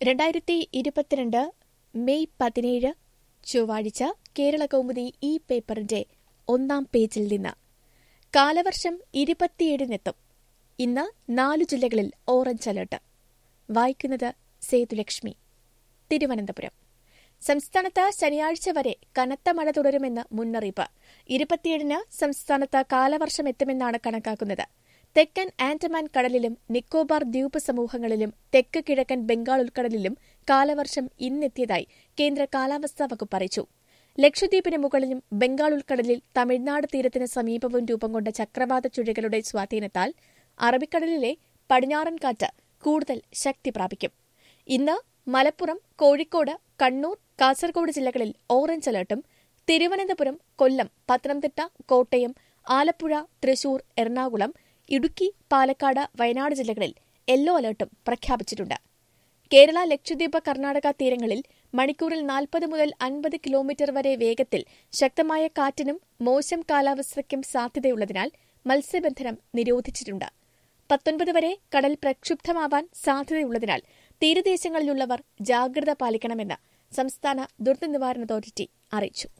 രണ്ടായിരത്തി ഇരുപത്തിരണ്ട് മെയ് പതിനേഴ് ചൊവ്വാഴ്ച കേരള കൗമുദി ഈ പേപ്പറിന്റെ ഒന്നാം പേജിൽ നിന്ന് കാലവർഷം ഇരുപത്തിയേഴിനെത്തും ഇന്ന് നാലു ജില്ലകളിൽ ഓറഞ്ച് അലർട്ട് വായിക്കുന്നത് സേതുലക്ഷ്മി തിരുവനന്തപുരം സംസ്ഥാനത്ത് ശനിയാഴ്ച വരെ കനത്ത മഴ തുടരുമെന്ന് മുന്നറിയിപ്പ് ഇരുപത്തിയേഴിന് സംസ്ഥാനത്ത് കാലവർഷം എത്തുമെന്നാണ് കണക്കാക്കുന്നത് തെക്കൻ ആൻഡമാൻ കടലിലും നിക്കോബാർ ദ്വീപ് സമൂഹങ്ങളിലും തെക്ക് കിഴക്കൻ ബംഗാൾ ഉൾക്കടലിലും കാലവർഷം ഇന്നെത്തിയതായി കേന്ദ്ര കാലാവസ്ഥാ വകുപ്പ് അറിയിച്ചു ലക്ഷദ്വീപിന് മുകളിലും ബംഗാൾ ഉൾക്കടലിൽ തമിഴ്നാട് തീരത്തിന് സമീപവും രൂപം കൊണ്ട ചക്രവാത ചുഴികളുടെ സ്വാധീനത്താൽ അറബിക്കടലിലെ പടിഞ്ഞാറൻ കാറ്റ് കൂടുതൽ ശക്തി പ്രാപിക്കും ഇന്ന് മലപ്പുറം കോഴിക്കോട് കണ്ണൂർ കാസർഗോഡ് ജില്ലകളിൽ ഓറഞ്ച് അലർട്ടും തിരുവനന്തപുരം കൊല്ലം പത്തനംതിട്ട കോട്ടയം ആലപ്പുഴ തൃശൂർ എറണാകുളം ഇടുക്കി പാലക്കാട് വയനാട് ജില്ലകളിൽ യെല്ലോ അലർട്ടും പ്രഖ്യാപിച്ചിട്ടുണ്ട് കേരള ലക്ഷദ്വീപ് കർണാടക തീരങ്ങളിൽ മണിക്കൂറിൽ നാൽപ്പത് മുതൽ അൻപത് കിലോമീറ്റർ വരെ വേഗത്തിൽ ശക്തമായ കാറ്റിനും മോശം കാലാവസ്ഥയ്ക്കും സാധ്യതയുള്ളതിനാൽ മത്സ്യബന്ധനം നിരോധിച്ചിട്ടുണ്ട് പത്തൊൻപത് വരെ കടൽ പ്രക്ഷുബ്ധമാവാൻ സാധ്യതയുള്ളതിനാൽ തീരദേശങ്ങളിലുള്ളവർ ജാഗ്രത പാലിക്കണമെന്ന് സംസ്ഥാന ദുരന്ത നിവാരണ അതോറിറ്റി അറിയിച്ചു